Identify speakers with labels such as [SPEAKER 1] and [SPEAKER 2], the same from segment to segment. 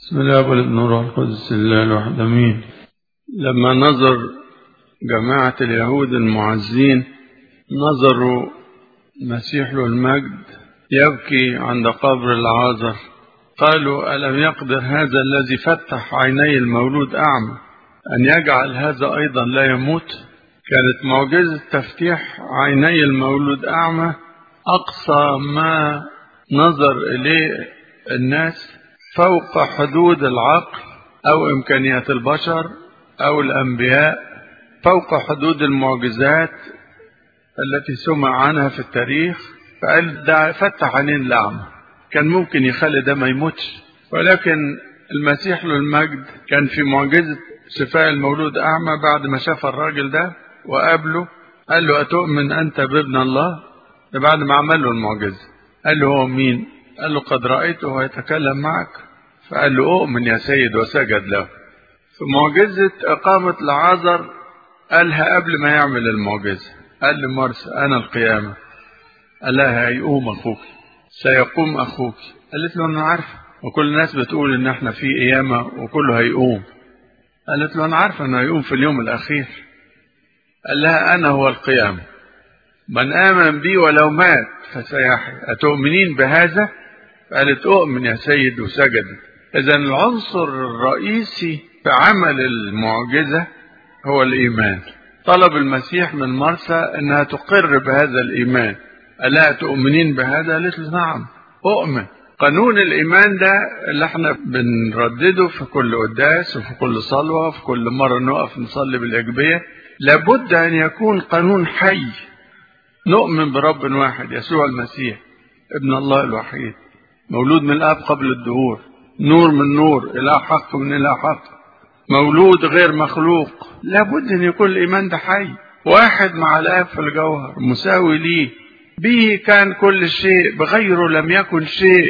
[SPEAKER 1] بسم الله والابن والروح القدس الله الواحد امين لما نظر جماعة اليهود المعزين نظروا مسيح له المجد يبكي عند قبر العازر قالوا ألم يقدر هذا الذي فتح عيني المولود أعمى أن يجعل هذا أيضا لا يموت كانت معجزة تفتيح عيني المولود أعمى أقصى ما نظر إليه الناس فوق حدود العقل أو إمكانيات البشر أو الأنبياء فوق حدود المعجزات التي سمع عنها في التاريخ فقال ده فتح عينين الأعمى كان ممكن يخلي ده ما يموتش ولكن المسيح له المجد كان في معجزة شفاء المولود أعمى بعد ما شاف الراجل ده وقابله قال له أتؤمن أنت بابن الله ده بعد ما عمل له المعجزة قال له هو مين قال له قد رأيته يتكلم معك فقال له أؤمن يا سيد وسجد له في معجزة إقامة العازر قالها قبل ما يعمل المعجزة قال لمرسى أنا القيامة قال لها هيقوم أخوك سيقوم أخوك قالت له أنا عارفة وكل الناس بتقول إن إحنا في قيامة وكله هيقوم قالت له أنا عارفة إنه هيقوم في اليوم الأخير قال لها أنا هو القيامة من آمن بي ولو مات فسيحيا أتؤمنين بهذا قالت أؤمن يا سيد وسجدت إذا العنصر الرئيسي في عمل المعجزة هو الإيمان طلب المسيح من مرسى أنها تقر بهذا الإيمان ألا تؤمنين بهذا قالت له نعم أؤمن قانون الإيمان ده اللي احنا بنردده في كل قداس وفي كل صلوة وفي كل مرة نقف نصلي بالإجبية لابد أن يكون قانون حي نؤمن برب واحد يسوع المسيح ابن الله الوحيد مولود من الآب قبل الدهور نور من نور إله حق من إله حق مولود غير مخلوق لابد أن يكون الإيمان ده حي واحد مع الآب في الجوهر مساوي ليه به كان كل شيء بغيره لم يكن شيء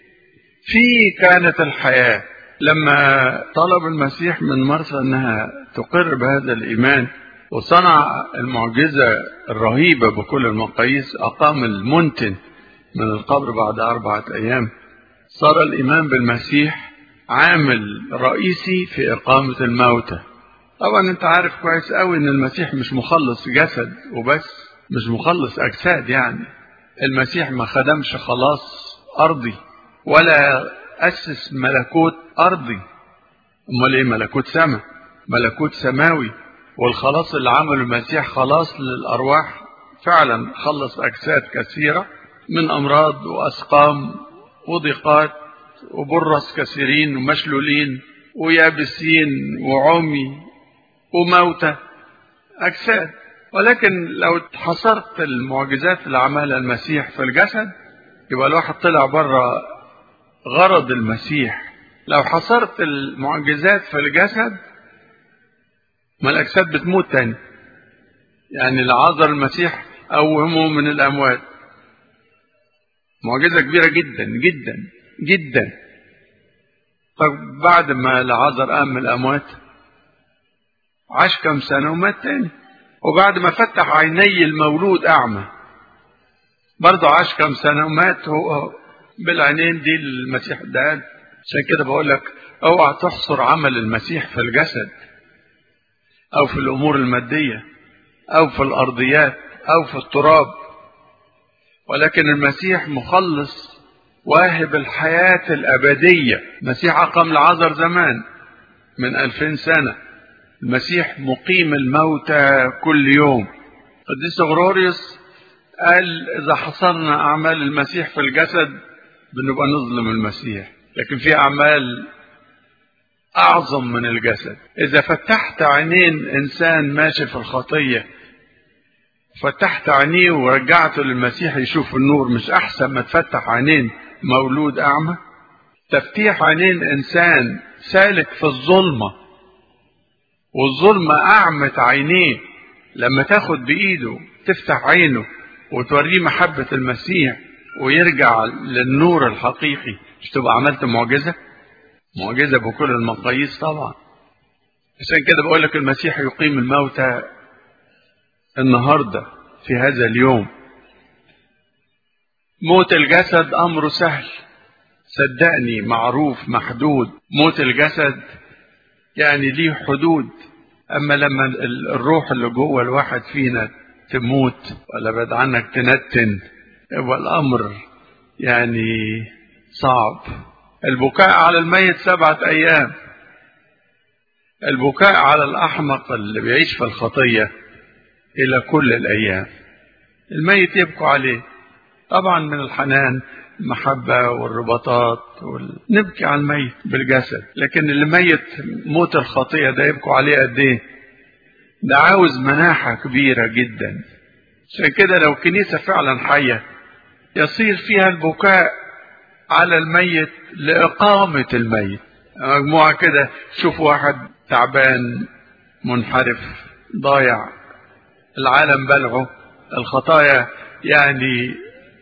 [SPEAKER 1] فيه كانت الحياة لما طلب المسيح من مرسى أنها تقر بهذا الإيمان وصنع المعجزة الرهيبة بكل المقاييس أقام المنتن من القبر بعد أربعة أيام صار الإيمان بالمسيح عامل رئيسي في إقامة الموتى طبعا أنت عارف كويس قوي أن المسيح مش مخلص جسد وبس مش مخلص أجساد يعني المسيح ما خدمش خلاص أرضي ولا أسس ملكوت أرضي أمال إيه ملكوت سماء ملكوت سماوي والخلاص اللي عمله المسيح خلاص للأرواح فعلا خلص أجساد كثيرة من أمراض وأسقام وضيقات وبرص كثيرين ومشلولين ويابسين وعمي وموتى أجساد ولكن لو حصرت المعجزات اللي عملها المسيح في الجسد يبقى الواحد طلع بره غرض المسيح لو حصرت المعجزات في الجسد ما الأجساد بتموت تاني يعني لعذر المسيح قومه من الأموات معجزة كبيرة جدا جدا جدا طب بعد ما لعذر قام من الأموات عاش كم سنة ومات تاني وبعد ما فتح عيني المولود أعمى برضه عاش كم سنة ومات هو بالعينين دي المسيح ده عشان كده بقول لك اوعى تحصر عمل المسيح في الجسد أو في الأمور المادية أو في الأرضيات أو في التراب ولكن المسيح مخلص واهب الحياة الأبدية المسيح أقام العذر زمان من ألفين سنة المسيح مقيم الموتى كل يوم قديس غروريوس قال إذا حصرنا أعمال المسيح في الجسد بنبقى نظلم المسيح لكن في أعمال أعظم من الجسد إذا فتحت عينين إنسان ماشي في الخطية فتحت عينيه ورجعته للمسيح يشوف النور مش أحسن ما تفتح عينين مولود أعمى تفتيح عينين إنسان سالك في الظلمة والظلمة أعمت عينيه لما تاخد بإيده تفتح عينه وتوريه محبة المسيح ويرجع للنور الحقيقي مش تبقى عملت معجزة معجزة بكل المقاييس طبعا عشان كده بقول لك المسيح يقيم الموتى النهاردة في هذا اليوم موت الجسد أمر سهل صدقني معروف محدود موت الجسد يعني ليه حدود اما لما الروح اللي جوه الواحد فينا تموت ولا بعد عنك تنتن يبقى الامر يعني صعب البكاء على الميت سبعة ايام البكاء على الاحمق اللي بيعيش في الخطية الى كل الايام الميت يبكوا عليه طبعا من الحنان المحبة والرباطات وال... نبكي على الميت بالجسد لكن اللي ميت موت الخطية ده يبكوا عليه قد ايه ده عاوز مناحة كبيرة جدا عشان كده لو كنيسة فعلا حية يصير فيها البكاء على الميت لإقامة الميت مجموعة كده شوف واحد تعبان منحرف ضايع العالم بلعه الخطايا يعني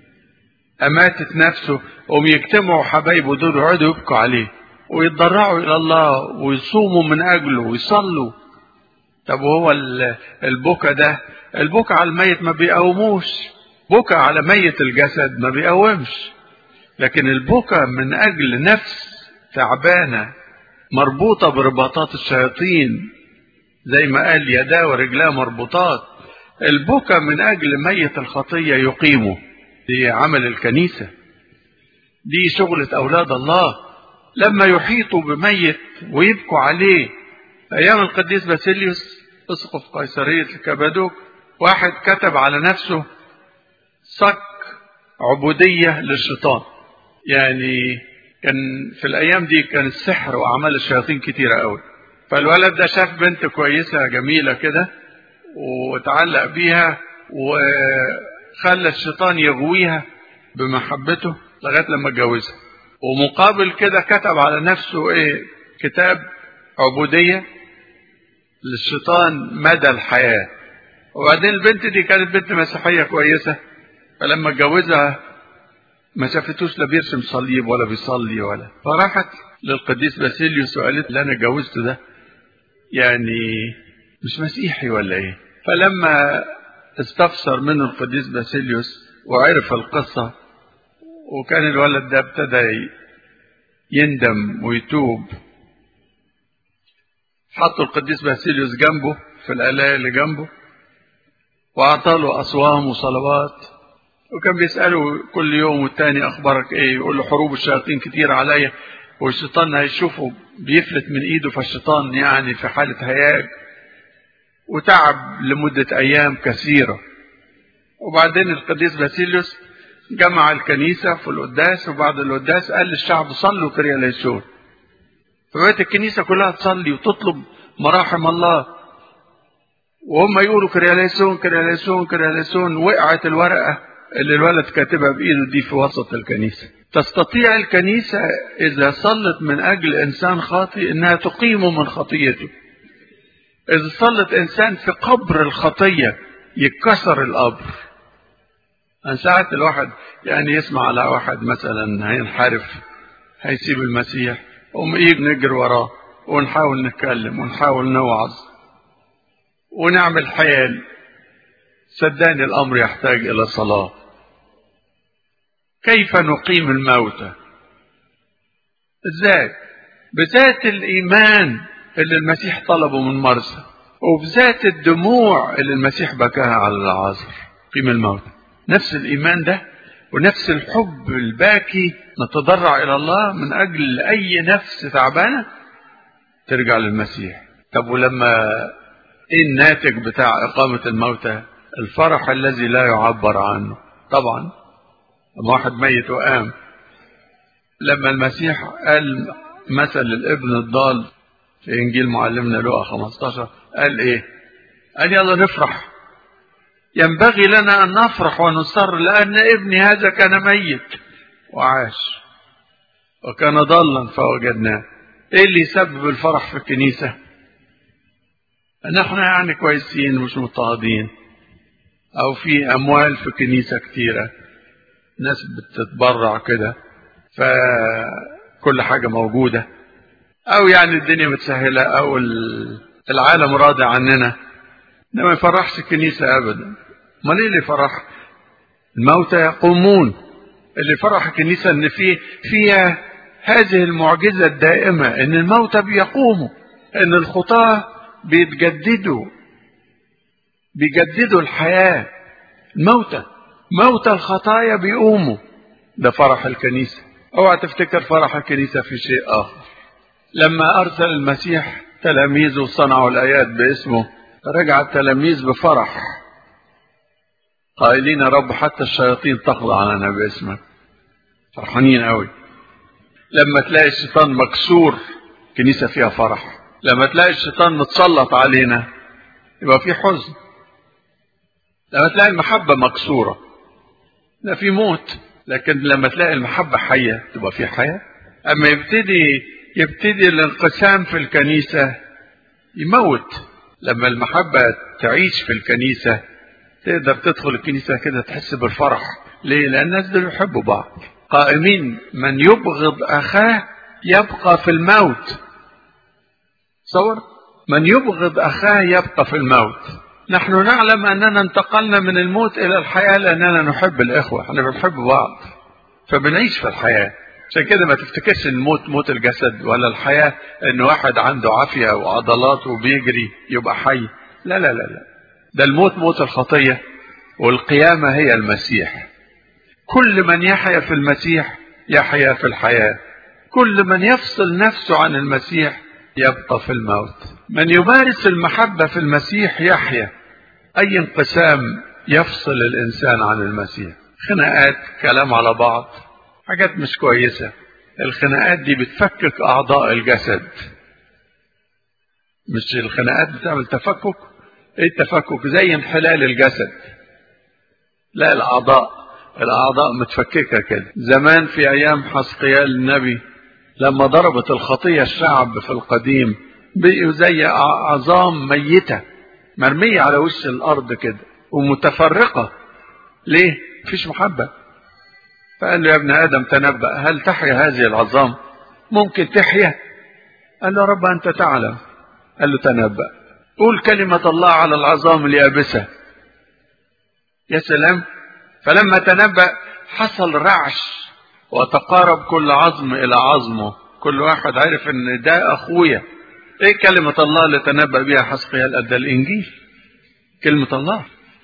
[SPEAKER 1] أماتت نفسه وهم يجتمعوا حبايبه دول يقعدوا يبكوا عليه ويتضرعوا إلى الله ويصوموا من أجله ويصلوا طب وهو البكا ده البكا على الميت ما بيقوموش بكا على ميت الجسد ما بيقومش لكن البكا من أجل نفس تعبانة مربوطة برباطات الشياطين زي ما قال يدا ورجلاه مربوطات البكا من أجل ميت الخطية يقيمه دي عمل الكنيسة دي شغلة أولاد الله لما يحيطوا بميت ويبكوا عليه أيام القديس باسيليوس أسقف قيصرية الكبادوك واحد كتب على نفسه صك عبودية للشيطان يعني كان في الأيام دي كان السحر وأعمال الشياطين كتيرة قوي فالولد ده شاف بنت كويسة جميلة كده وتعلق بيها وخلى الشيطان يغويها بمحبته لغاية لما اتجوزها ومقابل كده كتب على نفسه ايه كتاب عبودية للشيطان مدى الحياة وبعدين البنت دي كانت بنت مسيحية كويسة فلما اتجوزها ما شافتوش لا بيرسم صليب ولا بيصلي ولا فراحت للقديس باسيليوس وقالت اللي انا اتجوزته ده يعني مش مسيحي ولا ايه فلما استفسر منه القديس باسيليوس وعرف القصة وكان الولد ده ابتدى يندم ويتوب حطوا القديس باسيليوس جنبه في الآلاء اللي جنبه وأعطاله أصوام وصلوات وكان بيسأله كل يوم والتاني أخبارك إيه يقول له حروب الشياطين كتير عليا والشيطان هيشوفه بيفلت من إيده فالشيطان يعني في حالة هياج وتعب لمدة أيام كثيرة وبعدين القديس باسيليوس جمع الكنيسة في القداس وبعد القداس قال للشعب صلوا كرياليسون فبقت الكنيسة كلها تصلي وتطلب مراحم الله وهم يقولوا كرياليسون كرياليسون كرياليسون وقعت الورقة اللي الولد كاتبها بإيده دي في وسط الكنيسة تستطيع الكنيسة إذا صلت من أجل إنسان خاطئ إنها تقيمه من خطيته إذا صلت إنسان في قبر الخطية يتكسر القبر أن ساعات الواحد يعني يسمع على واحد مثلا هينحرف هيسيب المسيح قوم إيه نجري وراه ونحاول نتكلم ونحاول نوعظ ونعمل حيل صدقني الأمر يحتاج إلى صلاة كيف نقيم الموتى ازاي بذات الإيمان اللي المسيح طلبه من مرسى وبذات الدموع اللي المسيح بكاها على العازر قيم الموتى نفس الإيمان ده ونفس الحب الباكي نتضرع إلى الله من أجل أي نفس تعبانة ترجع للمسيح طب ولما إيه الناتج بتاع إقامة الموتى الفرح الذي لا يعبر عنه طبعا لما واحد ميت وقام لما المسيح قال مثل الابن الضال في إنجيل معلمنا لوقا 15 قال إيه قال يلا نفرح ينبغي لنا أن نفرح ونسر لأن ابني هذا كان ميت وعاش وكان ضالا فوجدناه ايه اللي يسبب الفرح في الكنيسة نحن يعني كويسين مش مضطهدين او في اموال في كنيسة كتيرة ناس بتتبرع كده فكل حاجة موجودة او يعني الدنيا متسهلة او العالم راضي عننا ده ما يفرحش الكنيسة ابدا امال ايه اللي يفرح الموتى يقومون اللي فرح الكنيسة ان في فيها هذه المعجزة الدائمة ان الموتى بيقوموا ان الخطاة بيتجددوا بيجددوا الحياة الموتى موتى الخطايا بيقوموا ده فرح الكنيسة اوعى تفتكر فرح الكنيسة في شيء آخر لما أرسل المسيح تلاميذه صنعوا الآيات باسمه رجع التلاميذ بفرح قائلين يا رب حتى الشياطين تخضع لنا باسمك فرحانين قوي لما تلاقي الشيطان مكسور كنيسة فيها فرح لما تلاقي الشيطان متسلط علينا يبقى في حزن لما تلاقي المحبة مكسورة لا في موت لكن لما تلاقي المحبة حية تبقى في حياة أما يبتدي يبتدي الانقسام في الكنيسة يموت لما المحبة تعيش في الكنيسة تقدر تدخل الكنيسة كده تحس بالفرح ليه؟ لأن الناس دول يحبوا بعض قائمين من يبغض أخاه يبقى في الموت تصور من يبغض أخاه يبقى في الموت نحن نعلم أننا انتقلنا من الموت إلى الحياة لأننا نحب الإخوة احنا بنحب بعض فبنعيش في الحياة عشان كده ما تفتكرش الموت موت الجسد ولا الحياة ان واحد عنده عافية وعضلات وبيجري يبقى حي لا لا لا لا ده الموت موت الخطية والقيامة هي المسيح كل من يحيا في المسيح يحيا في الحياة كل من يفصل نفسه عن المسيح يبقى في الموت من يمارس المحبة في المسيح يحيا أي انقسام يفصل الإنسان عن المسيح خناقات كلام على بعض حاجات مش كويسة الخناقات دي بتفكك أعضاء الجسد مش الخناقات بتعمل تفكك ايه التفكك زي انحلال الجسد لا الأعضاء الأعضاء متفككة كده زمان في أيام حسقيال النبي لما ضربت الخطية الشعب في القديم بقوا زي عظام ميتة مرمية على وش الأرض كده ومتفرقة ليه؟ مفيش محبة فقال له يا ابن آدم تنبأ هل تحيا هذه العظام ممكن تحيا قال له رب أنت تعلم قال له تنبأ قول كلمة الله على العظام اليابسة يا سلام فلما تنبأ حصل رعش وتقارب كل عظم إلى عظمه كل واحد عرف ان ده أخويا ايه كلمة الله اللي تنبأ بها حسقيال قد الإنجيل كلمة الله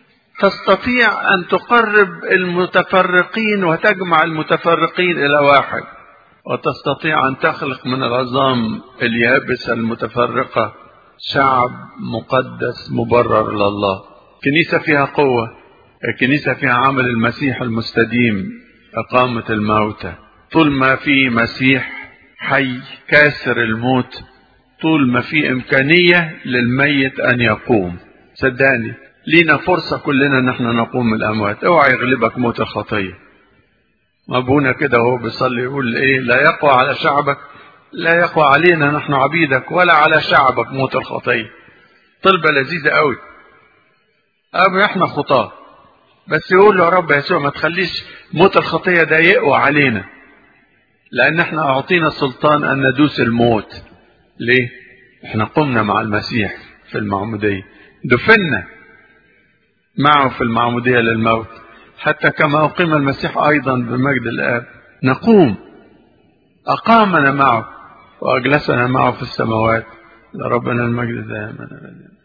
[SPEAKER 1] تستطيع أن تقرب المتفرقين وتجمع المتفرقين إلى واحد وتستطيع أن تخلق من العظام اليابسة المتفرقة شعب مقدس مبرر لله كنيسة فيها قوة الكنيسة فيها عمل المسيح المستديم إقامة الموتى طول ما في مسيح حي كاسر الموت طول ما في إمكانية للميت أن يقوم صدقني لينا فرصة كلنا ان احنا نقوم من الأموات اوعى يغلبك موت الخطية ابونا كده وهو بيصلي يقول ايه لا يقوى على شعبك لا يقوى علينا نحن عبيدك ولا على شعبك موت الخطية طلبة لذيذة قوي أبو احنا خطاة بس يقول له يا رب يسوع ما تخليش موت الخطية ده يقوى علينا لأن احنا أعطينا السلطان أن ندوس الموت ليه؟ احنا قمنا مع المسيح في المعمودية دفنا معه في المعمودية للموت حتى كما أقيم المسيح أيضا بمجد الآب نقوم أقامنا معه وأجلسنا معه في السماوات لربنا المجد دائما